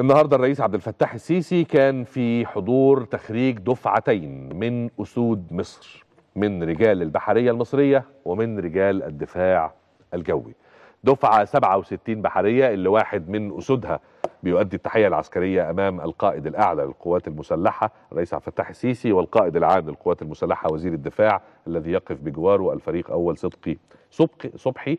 النهارده الرئيس عبد الفتاح السيسي كان في حضور تخريج دفعتين من اسود مصر من رجال البحريه المصريه ومن رجال الدفاع الجوي. دفعه 67 بحريه اللي واحد من اسودها بيؤدي التحيه العسكريه امام القائد الاعلى للقوات المسلحه الرئيس عبد الفتاح السيسي والقائد العام للقوات المسلحه وزير الدفاع الذي يقف بجواره الفريق اول صدقي صبحي صبحي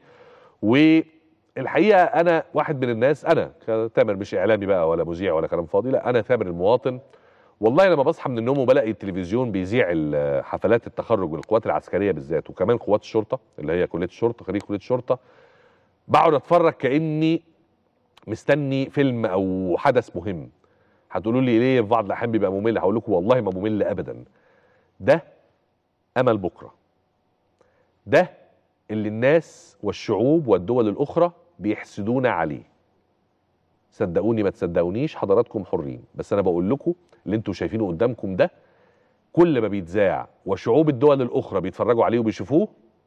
والحقيقه انا واحد من الناس انا تامر مش اعلامي بقى ولا مذيع ولا كلام فاضي لا انا تامر المواطن والله لما بصحى من النوم وبلاقي التلفزيون بيذيع ال- حفلات التخرج للقوات العسكريه بالذات وكمان قوات الشرطه اللي هي كليه الشرطه خريج كليه الشرطه بقعد اتفرج كاني مستني فيلم او حدث مهم هتقولوا لي ليه في بعض الاحيان بيبقى ممل هقول لكم والله ما ممل ابدا ده امل بكره ده اللي الناس والشعوب والدول الاخرى بيحسدونا عليه صدقوني ما تصدقونيش حضراتكم حرين بس انا بقول لكم اللي انتوا شايفينه قدامكم ده كل ما بيتذاع وشعوب الدول الاخرى بيتفرجوا عليه وبيشوفوه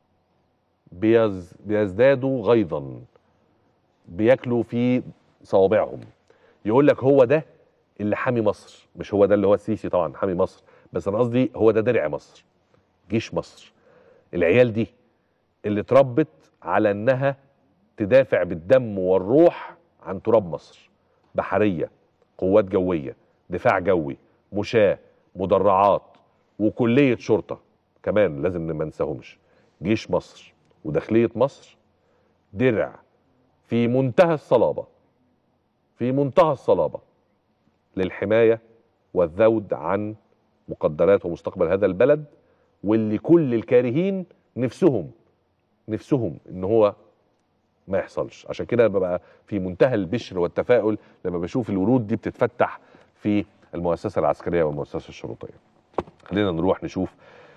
بيز بيزدادوا غيظا بياكلوا في صوابعهم يقول لك هو ده اللي حامي مصر مش هو ده اللي هو السيسي طبعا حامي مصر بس انا قصدي هو ده درع مصر جيش مصر العيال دي اللي اتربت على انها تدافع بالدم والروح عن تراب مصر بحريه قوات جويه دفاع جوي مشاة مدرعات وكليه شرطه كمان لازم ما ننساهمش جيش مصر وداخليه مصر درع في منتهى الصلابه في منتهى الصلابه للحمايه والذود عن مقدرات ومستقبل هذا البلد واللي كل الكارهين نفسهم نفسهم ان هو ما يحصلش عشان كده ببقى في منتهى البشر والتفاؤل لما بشوف الورود دي بتتفتح في المؤسسه العسكريه والمؤسسه الشرطيه خلينا نروح نشوف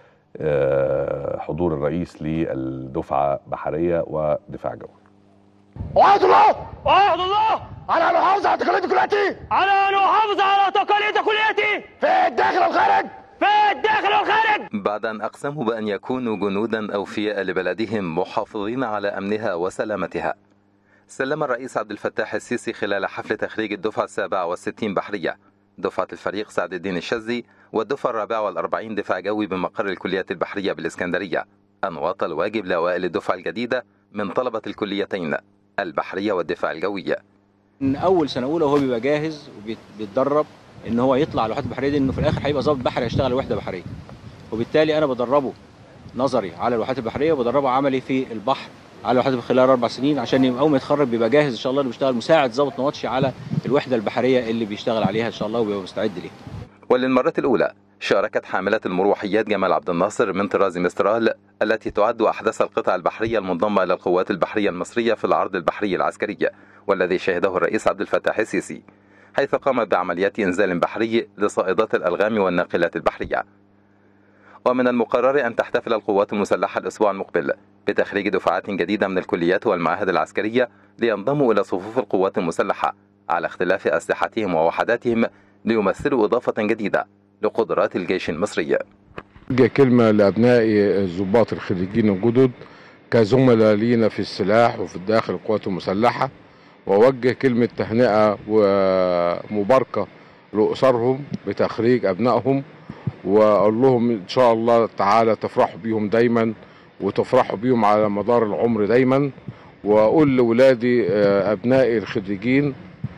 آه، حضور الرئيس للدفعه بحريه ودفاع جوي وعد الله وعد الله على ان احافظ على تقاليد كليتي على ان احافظ على تقاليد كليتي في الداخل والخارج في الداخل والخارج بعد أن أقسموا بأن يكونوا جنودا أوفياء لبلدهم محافظين على أمنها وسلامتها سلم الرئيس عبد الفتاح السيسي خلال حفل تخريج الدفعة السابعة والستين بحرية دفعة الفريق سعد الدين الشاذلي والدفعة الرابعة والأربعين دفاع جوي بمقر الكليات البحرية بالإسكندرية أنواط الواجب لأوائل الدفعة الجديدة من طلبة الكليتين البحرية والدفاع الجوي من اول سنه اولى وهو بيبقى جاهز وبيتدرب ان هو يطلع على الوحدات البحريه دي انه في الاخر هيبقى ضابط بحري هيشتغل وحده بحريه وبالتالي انا بدربه نظري على الوحدات البحريه وبدربه عملي في البحر على الوحدات خلال اربع سنين عشان يبقى اول ما يتخرج بيبقى جاهز ان شاء الله انه بيشتغل مساعد ضابط نواتشي على الوحده البحريه اللي بيشتغل عليها ان شاء الله وبيبقى مستعد ليها وللمرة الأولى شاركت حاملة المروحيات جمال عبد الناصر من طراز مسترال التي تعد أحدث القطع البحرية المنضمة إلى القوات البحرية المصرية في العرض البحري العسكري والذي شهده الرئيس عبد الفتاح السيسي حيث قامت بعمليات إنزال بحري لصائدات الألغام والناقلات البحرية ومن المقرر أن تحتفل القوات المسلحة الأسبوع المقبل بتخريج دفعات جديدة من الكليات والمعاهد العسكرية لينضموا إلى صفوف القوات المسلحة على اختلاف أسلحتهم ووحداتهم ليمثلوا إضافة جديدة لقدرات الجيش المصري أوجه كلمة لأبنائي الضباط الخريجين الجدد كزملاء لينا في السلاح وفي الداخل القوات المسلحة وأوجه كلمة تهنئة ومباركة لأسرهم بتخريج أبنائهم وأقول لهم إن شاء الله تعالى تفرحوا بيهم دايما وتفرحوا بيهم على مدار العمر دايما وأقول لولادي آه، أبنائي الخريجين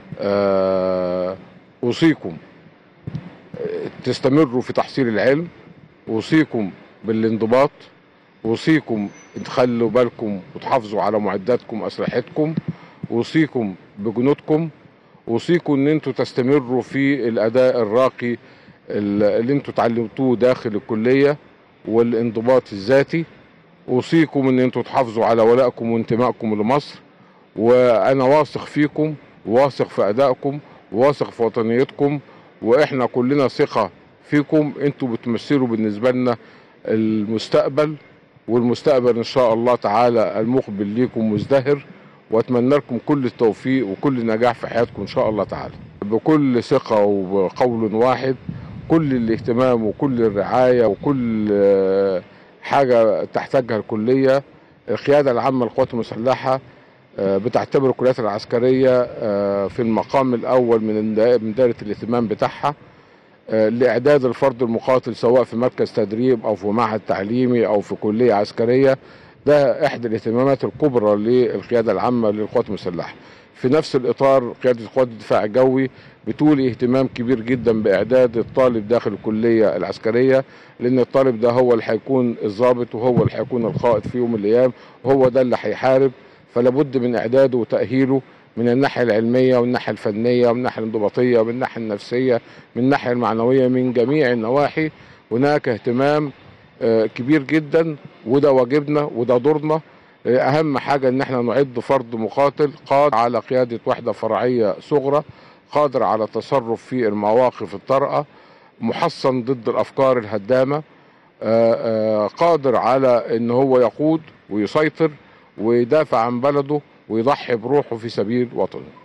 آه، أوصيكم تستمروا في تحصيل العلم أوصيكم بالانضباط أوصيكم تخلوا بالكم وتحافظوا على معداتكم أسلحتكم أوصيكم بجنودكم أوصيكم إن أنتوا تستمروا في الأداء الراقي اللي أنتوا اتعلمتوه داخل الكلية والانضباط الذاتي أوصيكم إن أنتوا تحافظوا على ولائكم وانتمائكم لمصر وأنا واثق فيكم واثق في أدائكم واثق في وطنيتكم واحنا كلنا ثقة فيكم انتوا بتمثلوا بالنسبة لنا المستقبل والمستقبل ان شاء الله تعالى المقبل ليكم مزدهر واتمنى لكم كل التوفيق وكل نجاح في حياتكم ان شاء الله تعالى بكل ثقة وبقول واحد كل الاهتمام وكل الرعاية وكل آه، حاجة تحتاجها الكلية القيادة العامة للقوات المسلحة آه، بتعتبر الكليات العسكريه آه، في المقام الاول من الدا- من دائره الاهتمام بتاعها آه، لاعداد الفرد المقاتل سواء في مركز تدريب او في معهد تعليمي او في كليه عسكريه ده احدى الاهتمامات الكبرى للقياده العامه للقوات المسلحه. في نفس الاطار قياده قوات الدفاع الجوي بتولي اهتمام كبير جدا باعداد الطالب داخل الكليه العسكريه لان الطالب ده هو اللي هيكون الضابط وهو اللي هيكون القائد في يوم من الايام وهو ده اللي هيحارب فلا بد من اعداده وتاهيله من الناحيه العلميه والناحيه الفنيه ومن الناحيه الانضباطيه ومن الناحيه النفسيه من الناحيه المعنويه من جميع النواحي هناك اهتمام آه، كبير جدا وده واجبنا وده دورنا آه، اهم حاجه ان احنا نعد فرد مقاتل قادر على قياده وحده فرعيه صغرى قادر على التصرف في المواقف الطارئه محصن ضد الافكار الهدامه آه، آه، قادر على ان هو يقود ويسيطر ويدافع عن بلده ويضحي بروحه في سبيل وطنه